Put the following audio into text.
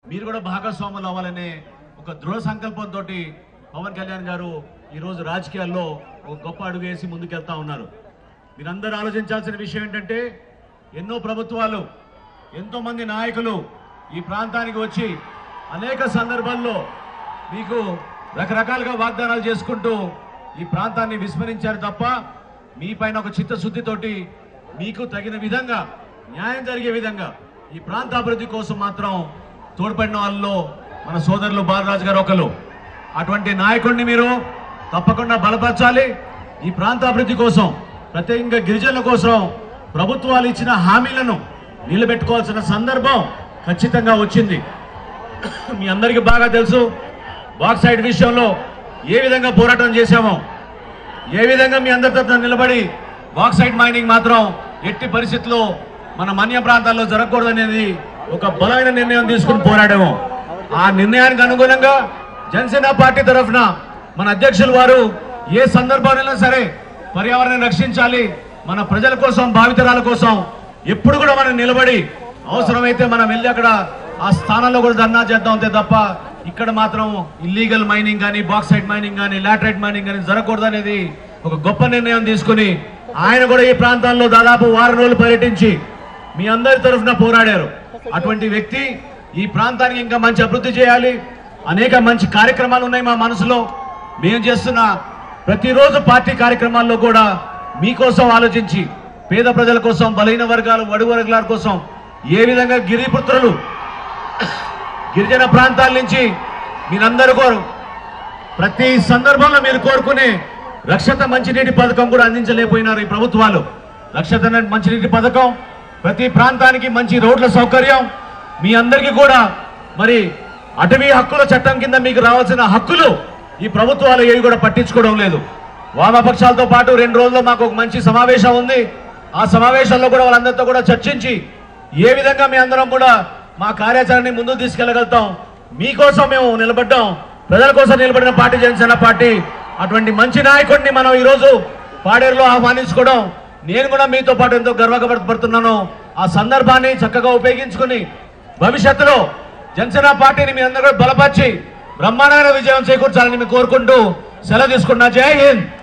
మీరు కూడా భాగస్వాములు అవ్వాలనే ఒక దృఢ సంకల్పంతో పవన్ కళ్యాణ్ గారు ఈరోజు రాజకీయాల్లో ఒక గొప్ప అడుగు వేసి ముందుకెళ్తా ఉన్నారు మీరందరూ ఆలోచించాల్సిన విషయం ఏంటంటే ఎన్నో ప్రభుత్వాలు ఎంతో మంది నాయకులు ఈ ప్రాంతానికి వచ్చి అనేక సందర్భాల్లో మీకు రకరకాలుగా వాగ్దానాలు చేసుకుంటూ ఈ ప్రాంతాన్ని విస్మరించారు తప్ప మీ పైన ఒక చిత్తశుద్ధితోటి మీకు తగిన విధంగా న్యాయం జరిగే విధంగా ఈ ప్రాంత అభివృద్ధి కోసం మాత్రం తోడ్పడిన వాళ్ళలో మన సోదరులు బాలరాజు గారు ఒకరు అటువంటి నాయకుడిని మీరు తప్పకుండా బలపరచాలి ఈ ప్రాంత అభివృద్ధి కోసం ప్రత్యేకంగా గిరిజనుల కోసం ప్రభుత్వాలు ఇచ్చిన హామీలను నిలబెట్టుకోవాల్సిన సందర్భం ఖచ్చితంగా వచ్చింది మీ అందరికీ బాగా తెలుసు బాక్సైడ్ విషయంలో ఏ విధంగా పోరాటం చేశామో ఏ విధంగా మీ అందరి తరఫున నిలబడి బాక్సైడ్ మైనింగ్ మాత్రం ఎట్టి పరిస్థితుల్లో మన మన్య ప్రాంతాల్లో జరగకూడదనేది ఒక బలమైన నిర్ణయం తీసుకుని పోరాడాము ఆ నిర్ణయానికి అనుగుణంగా జనసేన పార్టీ తరఫున మన అధ్యక్షులు వారు ఏ సందర్భంలో సరే పర్యావరణాన్ని రక్షించాలి మన ప్రజల కోసం భావితరాల కోసం ఎప్పుడు కూడా మనం నిలబడి అవసరమైతే మనం వెళ్ళి అక్కడ ఆ స్థానంలో కూడా ధర్నా చేద్దాం అంతే తప్ప ఇక్కడ మాత్రం ఇల్లీగల్ మైనింగ్ కానీ బాక్సైడ్ మైనింగ్ కానీ లాటరైట్ మైనింగ్ కానీ జరగకూడదు అనేది ఒక గొప్ప నిర్ణయం తీసుకుని ఆయన కూడా ఈ ప్రాంతాల్లో దాదాపు వారం రోజులు పర్యటించి మీ అందరి తరఫున పోరాడారు అటువంటి వ్యక్తి ఈ ప్రాంతానికి ఇంకా మంచి అభివృద్ధి చేయాలి అనేక మంచి కార్యక్రమాలు ఉన్నాయి మా మనసులో మేము చేస్తున్న ప్రతిరోజు పార్టీ కార్యక్రమాల్లో కూడా మీకోసం ఆలోచించి పేద ప్రజల కోసం బలహీన వర్గాలు వడుగు వర్గాల కోసం ఏ విధంగా గిరిపుత్రులు గిరిజన ప్రాంతాల నుంచి మీరందరూ కోరు ప్రతి సందర్భంలో మీరు కోరుకునే రక్షత మంచినీటి పథకం కూడా అందించలేకపోయినారు ఈ ప్రభుత్వాలు రక్షత మంచినీటి పథకం ప్రతి ప్రాంతానికి మంచి రోడ్ల సౌకర్యం మీ అందరికీ కూడా మరి అటవీ హక్కుల చట్టం కింద మీకు రావాల్సిన హక్కులు ఈ ప్రభుత్వాలు ఏవి కూడా పట్టించుకోవడం లేదు వామపక్షాలతో పాటు రెండు రోజుల్లో మాకు ఒక మంచి సమావేశం ఉంది ఆ సమావేశంలో కూడా వాళ్ళందరితో కూడా చర్చించి ఏ విధంగా మీ అందరం కూడా మా కార్యాచరణని ముందుకు తీసుకెళ్లగలుగుతాం మీకోసం మేము నిలబడ్డాం ప్రజల కోసం నిలబడిన పార్టీ జనసేన పార్టీ అటువంటి మంచి నాయకుడిని మనం ఈరోజు పాడేరులో ఆహ్వానించుకోవడం నేను కూడా మీతో పాటు ఎంతో గర్వపడుతున్నాను ఆ సందర్భాన్ని చక్కగా ఉపయోగించుకుని భవిష్యత్తులో జనసేన పార్టీని మీ అందరూ కూడా బలపరిచి బ్రహ్మాండమైన విజయం చేకూర్చాలని మేము కోరుకుంటూ సెలవు తీసుకున్నా జై హింద్